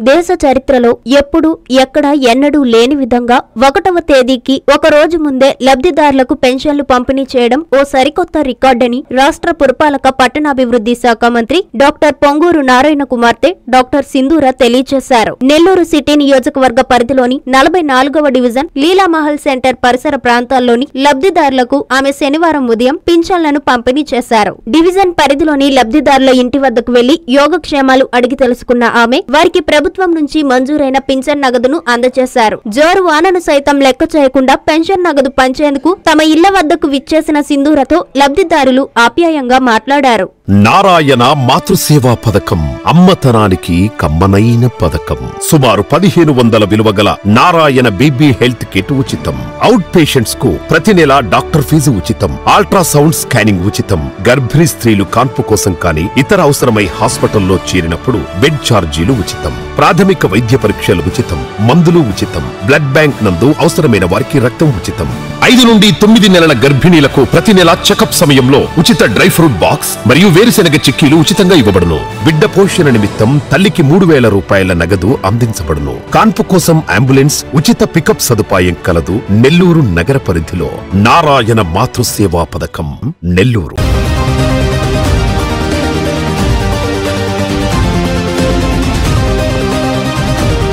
దేశ చరిత్రలో ఎప్పుడు ఎక్కడ ఎన్నడూ లేని విధంగా ఒకటవ తేదీకి ఒక రోజు ముందే లబ్ధిదారులకు పెన్షన్లు పంపిణీ చేయడం ఓ సరికొత్త రికార్డని రాష్ట్ర పురపాలక పట్టణాభివృద్ధి శాఖ మంత్రి డాక్టర్ పొంగూరు నారాయణ కుమార్తె డాక్టర్ సింధూర తెలియజేశారు నెల్లూరు సిటీ నియోజకవర్గ పరిధిలోని నలభై నాలుగవ డివిజన్ లీలామహల్ సెంటర్ పరిసర ప్రాంతాల్లోని లబ్ధిదారులకు ఆమె శనివారం ఉదయం పింఛన్లను పంపిణీ చేశారు డివిజన్ పరిధిలోని లబ్ధిదారుల ఇంటి వద్దకు వెళ్లి యోగక్షేమాలు అడిగి తెలుసుకున్న ఆమె వారికి ప్రభుత్వం నుంచి మంజూరైన పింఛన్ నగదును అందజేశారు జోరు వానను సైతం లెక్క చేయకుండా పెన్షన్ నగదు పంచేందుకు తమ ఇళ్ల వద్దకు విచ్చేసిన సింధూరతో లబ్ధిదారులు ఆప్యాయంగా మాట్లాడారు నారాయణ మాతృసేవా పథకం అమ్మతనానికి కమ్మనైన పథకం సుమారు పదిహేను వందల విలువ గల నారాయణ బీబీ హెల్త్ కిట్ ఉచితం అవుట్ పేషెంట్స్ కు ప్రతి నెల డాక్టర్ ఫీజు ఉచితం అల్ట్రాసౌండ్ స్కానింగ్ ఉచితం గర్భిణీ స్త్రీలు కాన్పు కోసం కానీ ఇతర అవసరమై హాస్పిటల్లో చేరినప్పుడు బెడ్ ఛార్జీలు ఉచితం ప్రాథమిక వైద్య పరీక్షలు ఉచితం మందులు ఉచితం బ్లడ్ బ్యాంక్ నందు అవసరమైన వారికి రక్తం ఉచితం ఐదు నుండి తొమ్మిది నెలల గర్భిణీలకు ప్రతి నెల చెకప్ సమయంలో ఉచిత డ్రై ఫ్రూట్ బాక్స్ మరియు వేరుశెనగ చిక్కీలు ఉచితంగా ఇవ్వబడును బిడ్డ పోషణ నిమిత్తం తల్లికి మూడు వేల రూపాయల నగదు అందించబడును కాన్పు కోసం అంబులెన్స్ ఉచిత పికప్ సదుపాయం కలదు నెల్లూరు నగర పరిధిలో నారాయణ మాతృసేవా పథకం నెల్లూరు